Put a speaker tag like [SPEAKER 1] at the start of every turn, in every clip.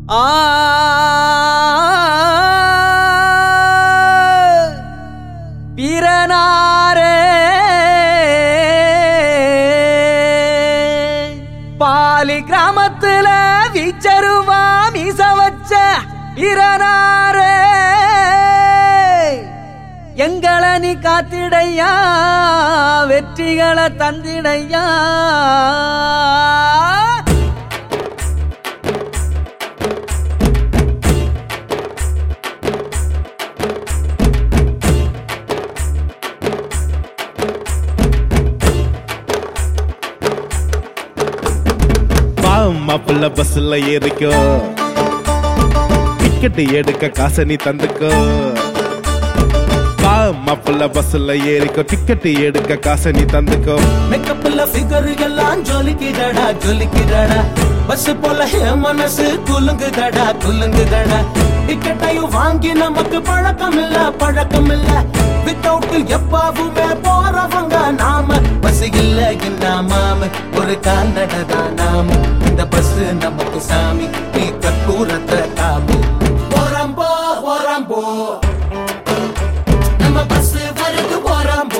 [SPEAKER 1] ஆ பிறனாரே poly கிராமத்துல வீச்சருவா மீச வச்ச பிறனாரே எங்களை நீ காத்திடையா வெற்றிகளை தந்திடையா
[SPEAKER 2] வா மாப்பிள்ள பஸ்ல ஏறிக்கோ டிக்கெட் எடுக்க காசை நீ தந்துக்கோ வா மாப்பிள்ள பஸ்ல ஏறிக்கோ டிக்கெட் எடுக்க காசை நீ தந்துக்கோ
[SPEAKER 3] மேக்கப்ல ஃபிகர் எல்லாம் ஜொலிக்குதடா ஜொலிக்குதடா பஸ் போல என் மனசு குலுங்குதடா குலுங்குதடா டிக்கெட்டையும் வாங்கி நமக்கு பழக்கம் இல்ல பழக்கம் இல்ல வித்தவுட் எப்பாவுமே போறவங்க நாம பஸ் இல்ல என்ன மாம ஒரு கால்நடதான் நாம இந்த பஸ் நமக்கு சாமி நீ கற்பூரத்தை காமி போறம்போ போறம்போ நம்ம பஸ் வருது போறம்போ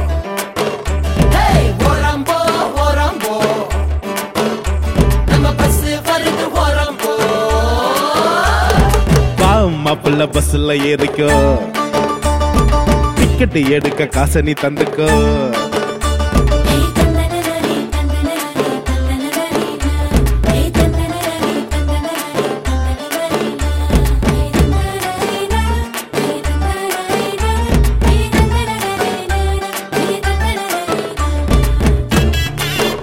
[SPEAKER 3] Hey, போறம்போ போறம்போ நம்ம பஸ் வருது போறம்போ
[SPEAKER 2] வா மாப்பிள்ள பஸ்ல ஏறிக்கோ டிக்கெட் எடுக்க காசை நீ தந்துக்கோ
[SPEAKER 4] Hey tandanari tandanari tandanari na Hey tandanari tandanari tandanari na Hey tandanari na Hey tandanari na Hey tandanari na Hey tandanari na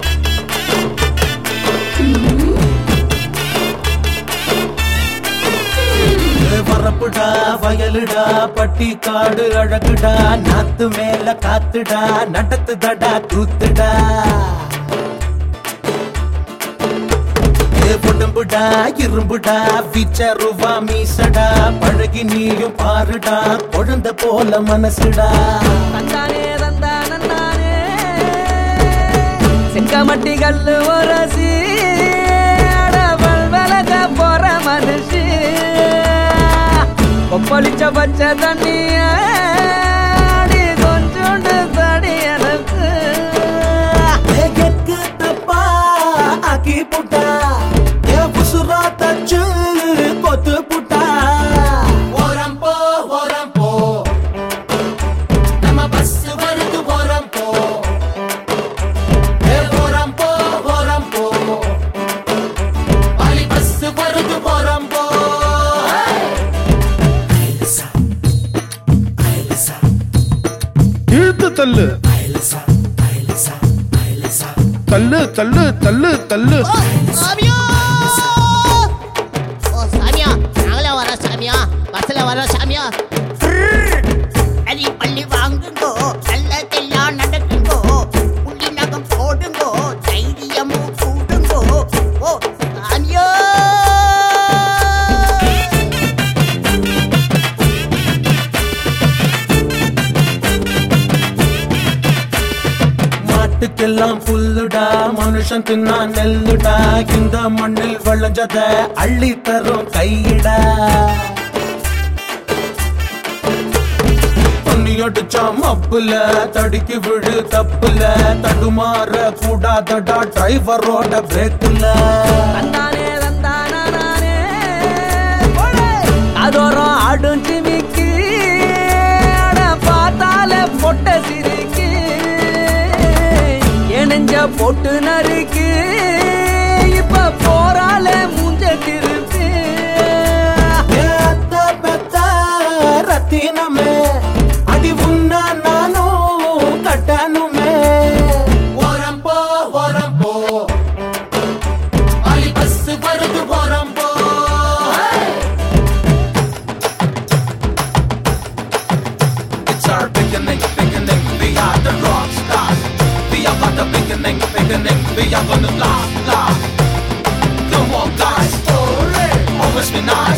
[SPEAKER 3] வரப்புடா வயலுடா பட்டி காடு அழகுடா நாத்து மேல காத்துடா நடத்துதடா கூத்துடா ஏ உடம்புடா இரும்புடா விச்சருவா மீசடா பழகி நீயும் பாருடா குழந்தை போல மனசுடா
[SPEAKER 1] தந்தானே தந்தானே செங்கமட்டி கல்லு ஒரசி அடவல் விலக போற மனுஷி கொப்பளிச்ச பச்சை தண்ணிய அடி கொஞ்சோண்டு தடி எனக்கு
[SPEAKER 3] ஏ கெக்கு தப்பா ஆக்கி புட்டா ஏ புசுரா தச்சு கொத்து புட்டா ஓரம் போ ஓரம் போ நம்ம பஸ் வருது ஓரம் போ ஏ ஓரம் போ ஓரம் போ வாலி பஸ் வருது ஓரம் போ ஐலசா ஐலசா
[SPEAKER 2] இழுத்து தள்ளு
[SPEAKER 3] ஐலசா ஐலசா ஐலசா
[SPEAKER 2] தள்ளு தள்ளு தள்ளு தள்ளு
[SPEAKER 5] சாமியா ஓ சாமியா நாங்களே வரோம் சாமியா பஸ்ல வரோம் சாமியா அடி பள்ளி வாங்குங்கோ நல்லதெல்லாம் நடக்குங்கோ புள்ளி நகம் போடுங்கோ தைரியமும் கூடுங்கோ ஓ சாமியா
[SPEAKER 3] மாட்டுக்கெல்லாம் புல்லுடா மனுஷன் தின்னா நெல்லுடா இந்த மண்ணில் விளைஞ்சத அள்ளி தரும் கையிடா பொன்னி அடிச்சா மப்புல தடுக்கி விழு தப்புல தடுமாற கூடாதடா டிரைவரோட பிரேக்குல
[SPEAKER 1] தந்தானே தந்தானே அதோரம் ஆடும் சிமிக்கு அட பார்த்தாலே பொட்ட சிரிக்கு எனஞ்ச பொட்டு நறுக்கு இப்ப போறாலே மூஞ்ச திருப்பி
[SPEAKER 3] ஏத்த பெத்த ரத்தினமே அடி உன்னா நானும் கட்டணுமே ஓரம் போ ஓரம் போ அலி பஸ் வருது ஓரம் போ It's our beginning, beginning, we are the rock stars. We are but the beginning, beginning, we are gonna last, last. Come on guys, always be nice.